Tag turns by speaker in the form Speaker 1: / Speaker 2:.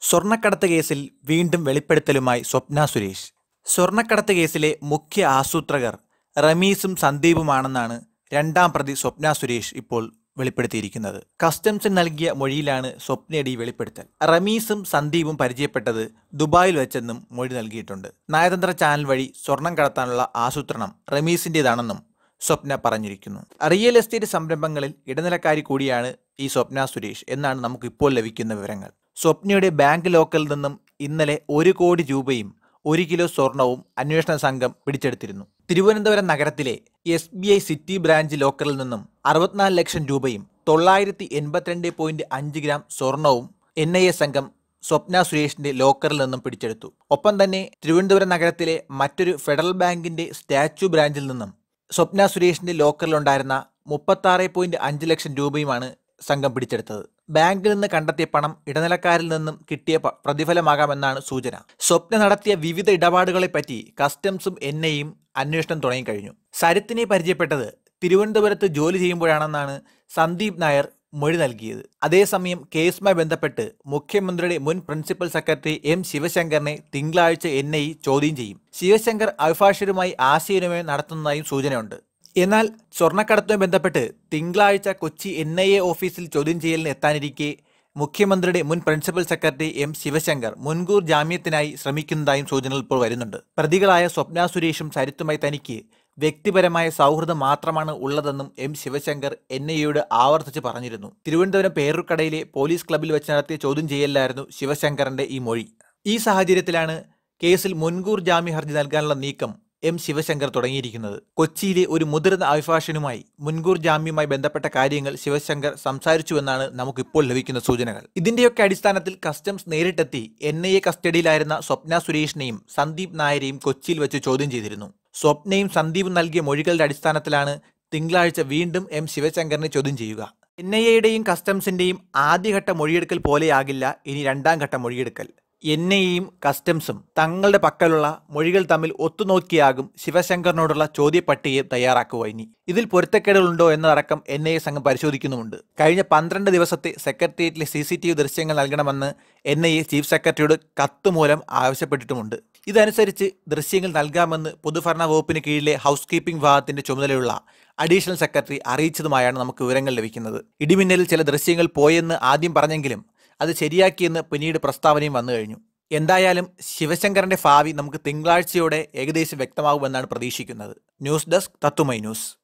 Speaker 1: സ്വർണ്ണക്കടത്ത് കേസിൽ വീണ്ടും വെളിപ്പെടുത്തലുമായി സ്വപ്ന സുരേഷ് സ്വർണ്ണക്കടത്ത് കേസിലെ മുഖ്യ ആസൂത്രകർ റമീസും സന്ദീപുമാണെന്നാണ് രണ്ടാം പ്രതി സ്വപ്ന സുരേഷ് ഇപ്പോൾ വെളിപ്പെടുത്തിയിരിക്കുന്നത് കസ്റ്റംസിന് നൽകിയ മൊഴിയിലാണ് സ്വപ്നയുടെ ഈ വെളിപ്പെടുത്തൽ റമീസും സന്ദീപും പരിചയപ്പെട്ടത് ദുബായിൽ വെച്ചെന്നും മൊഴി നൽകിയിട്ടുണ്ട് നയതന്ത്ര ചാനൽ വഴി സ്വർണം കടത്താനുള്ള ആസൂത്രണം റമീസിൻ്റെതാണെന്നും സ്വപ്ന പറഞ്ഞിരിക്കുന്നു റിയൽ എസ്റ്റേറ്റ് സംരംഭങ്ങളിൽ ഇടനിലക്കാരി കൂടിയാണ് ഈ സ്വപ്ന സുരേഷ് എന്നാണ് നമുക്ക് ഇപ്പോൾ ലഭിക്കുന്ന വിവരങ്ങൾ സ്വപ്നയുടെ ബാങ്ക് ലോക്കറിൽ നിന്നും ഇന്നലെ ഒരു കോടി രൂപയും ഒരു കിലോ സ്വർണവും അന്വേഷണ സംഘം പിടിച്ചെടുത്തിരുന്നു തിരുവനന്തപുരം നഗരത്തിലെ S B I city branch ലോക്കറിൽ നിന്നും അറുപത്തിനാല് ലക്ഷം രൂപയും തൊള്ളായിരത്തി എൺപത്തിരണ്ട് പോയിന്റ് അഞ്ച് ഗ്രാം സ്വർണവും എൻ ഐ എ സംഘം സ്വപ്ന സുരേഷിന്റെ ലോക്കറിൽ നിന്നും പിടിച്ചെടുത്തു ഒപ്പം തന്നെ തിരുവനന്തപുരം നഗരത്തിലെ മറ്റൊരു ഫെഡറൽ ബാങ്കിന്റെ സ്റ്റാച്യു ബ്രാഞ്ചിൽ നിന്നും സ്വപ്ന സുരേഷിന്റെ ലോക്കറിലുണ്ടായിരുന്ന മുപ്പത്താറ് പോയിന്റ് അഞ്ച് ലക്ഷം രൂപയുമാണ് സംഘം പിടിച്ചെടുത്തത് ബാങ്കിൽ നിന്ന് കണ്ടെത്തിയ പണം ഇടനിലക്കാരിൽ നിന്നും കിട്ടിയ പ- പ്രതിഫലമാകാമെന്നാണ് സൂചന സ്വപ്ന നടത്തിയ വിവിധ ഇടപാടുകളെപ്പറ്റി കസ്റ്റംസും എൻ ഐയും അന്വേഷണം തുടങ്ങിക്കഴിഞ്ഞു സരിത്തിനെ പരിചയപ്പെട്ടത് തിരുവനന്തപുരത്ത് ജോലി ചെയ്യുമ്പോഴാണെന്നാണ് സന്ദീപ് നായർ മൊഴി നൽകിയത് അതേസമയം കേസുമായി ബന്ധപ്പെട്ട് മുഖ്യമന്ത്രിയുടെ മുൻ പ്രിൻസിപ്പൽ സെക്രട്ടറി എം ശിവശങ്കറിനെ തിങ്കളാഴ്ച എൻ ഐ ചോദ്യം ചെയ്യും ശിവശങ്കർ അഭിഭാഷകരുമായി ആശയവിനിമയം നടത്തുന്നതായും സൂചനയുണ്ട് എന്നാൽ സ്വർണ്ണക്കടത്തുമായി ബന്ധപ്പെട്ട് തിങ്കളാഴ്ച കൊച്ചി എൻ ഐ എ ഓഫീസിൽ ചോദ്യം ചെയ്യലിന് എത്താനിരിക്കെ മുഖ്യമന്ത്രിയുടെ മുൻ പ്രിൻസിപ്പൽ സെക്രട്ടറി എം ശിവശങ്കർ മുൻകൂർ ജാമ്യത്തിനായി ശ്രമിക്കുന്നതായും സൂചനകൾ ഇപ്പോൾ വരുന്നുണ്ട് പ്രതികളായ സ്വപ്ന സുരേഷും സരിത്തുമായി തനിക്ക് വ്യക്തിപരമായ സൗഹൃദം മാത്രമാണ് ഉള്ളതെന്നും എം ശിവശങ്കർ എൻ ഐയോട് ആവർത്തിച്ച് പറഞ്ഞിരുന്നു തിരുവനന്തപുരം പേരൂർക്കടയിലെ പോലീസ് ക്ലബ്ബിൽ വെച്ച് നടത്തിയ ചോദ്യം ചെയ്യലിലായിരുന്നു ശിവശങ്കറിന്റെ ഈ മൊഴി ഈ സാഹചര്യത്തിലാണ് കേസിൽ മുൻകൂർ ജാമ്യ ഹർജി നൽകാനുള്ള നീക്കം എം ശിവശങ്കർ തുടങ്ങിയിരിക്കുന്നത് കൊച്ചിയിലെ ഒരു മുതിർന്ന അഭിഭാഷകനുമായി മുൻകൂർ ജാമ്യവുമായി ബന്ധപ്പെട്ട കാര്യങ്ങൾ ശിവശങ്കർ സംസാരിച്ചുവെന്നാണ് നമുക്കിപ്പോൾ ലഭിക്കുന്ന സൂചനകൾ ഇതിന്റെയൊക്കെ അടിസ്ഥാനത്തിൽ കസ്റ്റംസ് നേരിട്ടെത്തി എൻ ഐ എ കസ്റ്റഡിയിലായിരുന്ന സ്വപ്ന സുരേഷിനെയും സന്ദീപ് നായരെയും കൊച്ചിയിൽ വെച്ച് ചോദ്യം ചെയ്തിരുന്നു സ്വപ്നയും സന്ദീപും നൽകിയ മൊഴികളുടെ അടിസ്ഥാനത്തിലാണ് തിങ്കളാഴ്ച വീണ്ടും എം ശിവശങ്കറിനെ ചോദ്യം ചെയ്യുക എൻ ഐ എയുടെയും കസ്റ്റംസിന്റെയും ആദ്യഘട്ട മൊഴിയെടുക്കൽ പോലെയാകില്ല ഇനി രണ്ടാം ഘട്ട മൊഴിയെടുക്കൽ എൻ ഐയും കസ്റ്റംസും തങ്ങളുടെ പക്കലുള്ള മൊഴികൾ തമ്മിൽ ഒത്തുനോക്കിയാകും ശിവശങ്കറിനോടുള്ള ചോദ്യപട്ടികയും തയ്യാറാക്കുക ഇനി ഇതിൽ പൊരുത്തക്കേടുകളുണ്ടോ എന്നതടക്കം എൻ ഐ എ സംഘം പരിശോധിക്കുന്നുമുണ്ട് കഴിഞ്ഞ പന്ത്രണ്ട് ദിവസത്തെ സെക്രട്ടേറിയറ്റിലെ സി സി ടി വി ദൃശ്യങ്ങൾ നൽകണമെന്ന് എൻ ഐ എ ചീഫ് സെക്രട്ടറിയോട് കത്ത് മൂലം ആവശ്യപ്പെട്ടിട്ടുമുണ്ട് ഇതനുസരിച്ച് ദൃശ്യങ്ങൾ നൽകാമെന്ന് പൊതുഭരണ വകുപ്പിന് കീഴിലെ ഹൗസ് കീപ്പിംഗ് വിഭാഗത്തിന്റെ ചുമതലയുള്ള അഡീഷണൽ സെക്രട്ടറി അറിയിച്ചതുമായാണ് നമുക്ക് വിവരങ്ങൾ ലഭിക്കുന്നത് ഇടിമിന്നലിൽ ചില ദൃശ്യങ്ങൾ പോയെന്ന് ആദ്യം പറഞ്ഞെങ്കിലും അത് ശരിയാക്കിയെന്ന് പിന്നീട് പ്രസ്താവനയും വന്നു കഴിഞ്ഞു എന്തായാലും ശിവശങ്കറിന്റെ ഭാവി നമുക്ക് തിങ്കളാഴ്ചയോടെ ഏകദേശം വ്യക്തമാകുമെന്നാണ് പ്രതീക്ഷിക്കുന്നത് ന്യൂസ് ഡെസ്ക് തത്തുമൈ ന്യൂസ്